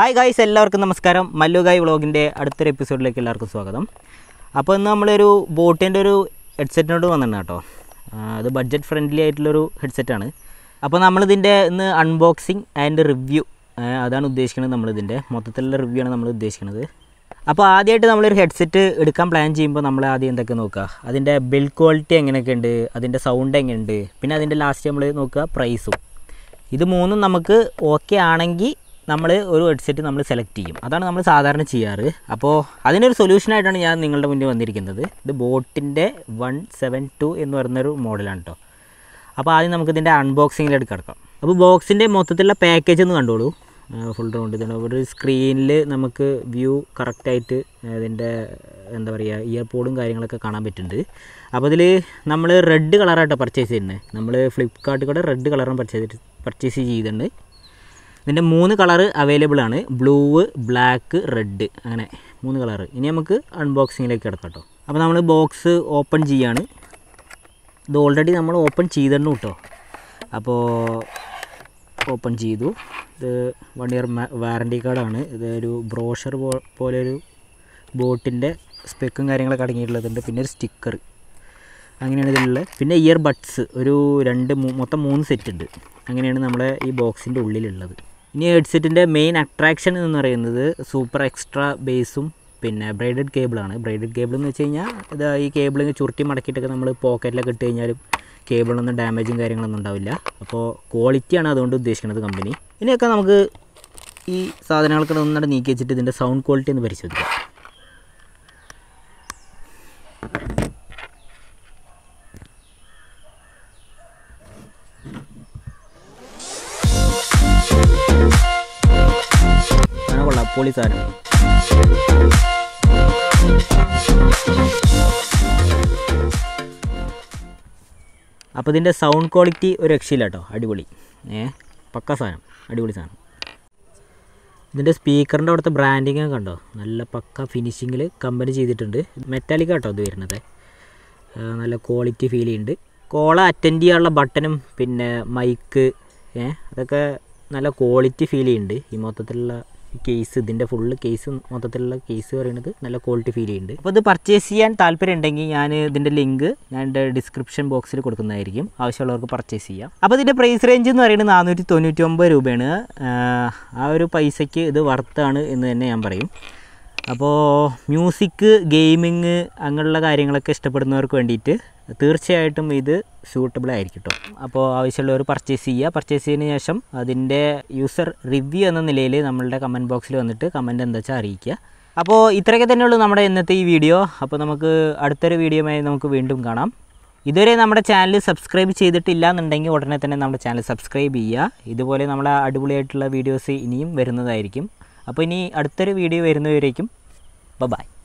hi guys എല്ലാവർക്കും നമസ്കാരം മല്ലു ഗായ് വ്ളോഗിൻ്റെ അടുത്തൊരു എപ്പിസോഡിലേക്ക് എല്ലാവർക്കും സ്വാഗതം അപ്പോൾ ഇന്ന് നമ്മളൊരു ബോട്ടിൻ്റെ ഒരു ഹെഡ്സെറ്റിനോട് വന്നിട്ടുണ്ട് കേട്ടോ ആ, അത് ബഡ്ജറ്റ് ഫ്രണ്ട്ലി ആയിട്ടുള്ളൊരു ഹെഡ്സെറ്റാണ് അപ്പോൾ നമ്മളിതിൻ്റെ ഇന്ന് അൺബോക്സിങ് ആൻഡ് റിവ്യൂ അതാണ് ഉദ്ദേശിക്കുന്നത് നമ്മളിതിൻ്റെ മൊത്തത്തിലുള്ള റിവ്യൂ ആണ് നമ്മൾ ഉദ്ദേശിക്കുന്നത് അപ്പോൾ ആദ്യമായിട്ട് നമ്മളൊരു ഹെഡ്സെറ്റ് എടുക്കാൻ പ്ലാൻ ചെയ്യുമ്പോൾ നമ്മൾ ആദ്യം എന്തൊക്കെ നോക്കുക അതിൻ്റെ ബിൽഡ് ക്വാളിറ്റി എങ്ങനെയൊക്കെ ഉണ്ട് അതിൻ്റെ സൗണ്ട് എങ്ങനെയുണ്ട് പിന്നെ അതിൻ്റെ ലാസ്റ്റ് നമ്മൾ നോക്കുക പ്രൈസും ഇത് മൂന്നും നമുക്ക് ഓക്കെ ആണെങ്കിൽ നമ്മൾ ഒരു ഹെഡ്സെറ്റ് നമ്മൾ സെലക്ട് ചെയ്യും അതാണ് നമ്മൾ സാധാരണ ചെയ്യാറ് അപ്പോൾ അതിനൊരു സൊല്യൂഷനായിട്ടാണ് ഞാൻ നിങ്ങളുടെ മുന്നിൽ വന്നിരിക്കുന്നത് ഇത് ബോട്ടിൻ്റെ വൺ സെവൻ ടു എന്ന് പറയുന്നൊരു മോഡലാണ് കേട്ടോ അപ്പോൾ ആദ്യം നമുക്ക് ഇതിൻ്റെ അൺബോക്സിങ്ങിലേക്ക് കിടക്കാം അപ്പോൾ ബോക്സിൻ്റെ മൊത്തത്തിലുള്ള പാക്കേജ് ഒന്ന് കണ്ടോളൂ ഫുൾ റൗണ്ട് ഇതാണ് ഒരു സ്ക്രീനിൽ നമുക്ക് വ്യൂ കറക്റ്റായിട്ട് ഇതിൻ്റെ എന്താ പറയുക ഇയർപോഡും കാര്യങ്ങളൊക്കെ കാണാൻ പറ്റുന്നുണ്ട് അപ്പോൾ ഇതിൽ നമ്മൾ റെഡ് കളറായിട്ടോ പർച്ചേസ് ചെയ്യുന്നത് നമ്മൾ ഫ്ലിപ്കാർട്ടിൽ കൂടെ റെഡ് കളറാണ് പർച്ചേസ് പർച്ചേസ് ചെയ്തിട്ടുണ്ട് ഇതിൻ്റെ മൂന്ന് കളറ് അവൈലബിൾ ആണ് ബ്ലൂ ബ്ലാക്ക് റെഡ് അങ്ങനെ മൂന്ന് കളറ് ഇനി നമുക്ക് അൺബോക്സിങ്ങിലേക്ക് കിടക്കാം കേട്ടോ അപ്പോൾ നമ്മൾ ബോക്സ് ഓപ്പൺ ചെയ്യാണ് ഇത് ഓൾറെഡി നമ്മൾ ഓപ്പൺ ചെയ്തിട്ടുണ്ട് കേട്ടോ അപ്പോൾ ഓപ്പൺ ചെയ്തു ഇത് വൺ ഇയർ വാറണ്ടി കാർഡാണ് ഇത് ഒരു ബ്രോഷർ പോലെ ഒരു ബോട്ടിൻ്റെ സ്പെക്കും കാര്യങ്ങളൊക്കെ അടങ്ങിയിട്ടുള്ളതുണ്ട് പിന്നെ ഒരു സ്റ്റിക്കർ അങ്ങനെയാണ് ഇതിലുള്ളത് പിന്നെ ഇയർ ബഡ്സ് ഒരു രണ്ട് മൂ- മൊത്തം മൂന്ന് സെറ്റ് ഉണ്ട് അങ്ങനെയാണ് നമ്മുടെ ഈ ബോക്സിൻ്റെ ഉള്ളിലുള്ളത് ഇനി ഹെഡ്സെറ്റിൻ്റെ മെയിൻ അട്രാക്ഷൻ എന്ന് പറയുന്നത് സൂപ്പർ എക്സ്ട്രാ ബേസും പിന്നെ ബ്രൈഡഡ് കേബിളാണ് ബ്രൈഡഡ് കേബിൾ എന്ന് വെച്ച് കഴിഞ്ഞാൽ ഇത് ഈ കേബിൾ ചുരുട്ടി മടക്കിയിട്ടൊക്കെ നമ്മൾ പോക്കറ്റിലൊക്കെ ഇട്ട് കഴിഞ്ഞാലും കേബിളൊന്നും ഡാമേജും കാര്യങ്ങളൊന്നും ഉണ്ടാവില്ല അപ്പോൾ ക്വാളിറ്റിയാണ് അതുകൊണ്ട് ഉദ്ദേശിക്കുന്നത് കമ്പനി ഇനിയൊക്കെ നമുക്ക് ഈ സാധനങ്ങളൊക്കെ ഒന്നുകൂടെ നീക്കി വെച്ചിട്ട് ഇതിൻ്റെ സൗണ്ട് ക്വാളിറ്റി ഒന്ന് പരിശോധിക്കാം അങ്ങനെ കൊള്ളാം പൊളി സാധനം അപ്പോൾ ഇതിൻ്റെ സൗണ്ട് ക്വാളിറ്റി ഒരു രക്ഷയില്ല കേട്ടോ അടിപൊളി ഏ പക്ക സാധനം അടിപൊളി സാധനം ഇതിൻ്റെ സ്പീക്കറിൻ്റെ അവിടുത്തെ ബ്രാൻഡിങ് ഒക്കെ കണ്ടോ നല്ല പക്ക ഫിനിഷിങ്ങിൽ കമ്പനി ചെയ്തിട്ടുണ്ട് മെറ്റാലിക് കേട്ടോ ഇത് വരുന്നത് ആ, നല്ല ക്വാളിറ്റി ഫീൽ ചെയ്യുന്നുണ്ട് കോള അറ്റൻഡ് ചെയ്യാനുള്ള ബട്ടണും പിന്നെ മൈക്ക് ഏ അതൊക്കെ നല്ല ക്വാളിറ്റി ഫീൽ ചെയ്യുന്നുണ്ട് ഈ മൊത്തത്തിലുള്ള കേസ് ഇതിൻ്റെ ഫുള്ള് കേസ് മൊത്തത്തിലുള്ള കേസ് പറയുന്നത് നല്ല ക്വാളിറ്റി ഫീൽ ചെയ്യുന്നുണ്ട് അപ്പോൾ ഇത് പർച്ചേസ് ചെയ്യാൻ താല്പര്യം ഉണ്ടെങ്കിൽ ഞാൻ ഇതിൻ്റെ ലിങ്ക് ഞാൻ എൻ്റെ ഡിസ്ക്രിപ്ഷൻ ബോക്സിൽ കൊടുക്കുന്നതായിരിക്കും ആവശ്യമുള്ളവർക്ക് പർച്ചേസ് ചെയ്യാം അപ്പോൾ ഇതിൻ്റെ പ്രൈസ് റേഞ്ച് എന്ന് പറയുന്നത് നാനൂറ്റി തൊണ്ണൂറ്റി ഒമ്പത് രൂപയാണ് ആ, ആ ഒരു പൈസയ്ക്ക് ഇത് വർത്താണ് എന്ന് തന്നെ ഞാൻ പറയും അപ്പോൾ മ്യൂസിക് ഗെയിമിങ് അങ്ങനെയുള്ള കാര്യങ്ങളൊക്കെ ഇഷ്ടപ്പെടുന്നവർക്ക് വേണ്ടിയിട്ട് തീർച്ചയായിട്ടും ഇത് സ്യൂട്ടബിൾ ആയിരിക്കും കേട്ടോ അപ്പോൾ ആവശ്യമുള്ളവർ പർച്ചേസ് ചെയ്യുക പർച്ചേസ് ചെയ്തതിന് ശേഷം അതിൻ്റെ യൂസർ റിവ്യൂ എന്ന നിലയിൽ നമ്മളുടെ കമൻറ്റ് ബോക്സിൽ വന്നിട്ട് കമൻറ്റ് എന്താ വെച്ചാൽ അറിയിക്കുക അപ്പോൾ ഇത്രയൊക്കെ തന്നെയുള്ളൂ നമ്മുടെ ഇന്നത്തെ ഈ വീഡിയോ അപ്പോൾ നമുക്ക് അടുത്തൊരു വീഡിയോയുമായി നമുക്ക് വീണ്ടും കാണാം ഇതുവരെ നമ്മുടെ ചാനൽ സബ്സ്ക്രൈബ് ചെയ്തിട്ടില്ല എന്നുണ്ടെങ്കിൽ ഉടനെ തന്നെ നമ്മുടെ ചാനൽ സബ്സ്ക്രൈബ് ചെയ്യുക ഇതുപോലെ നമ്മുടെ അടിപൊളിയായിട്ടുള്ള വീഡിയോസ് ഇനിയും വരുന്നതായിരിക്കും അപ്പോൾ ഇനി അടുത്തൊരു വീഡിയോ വരുന്നവരേക്കും ബൈ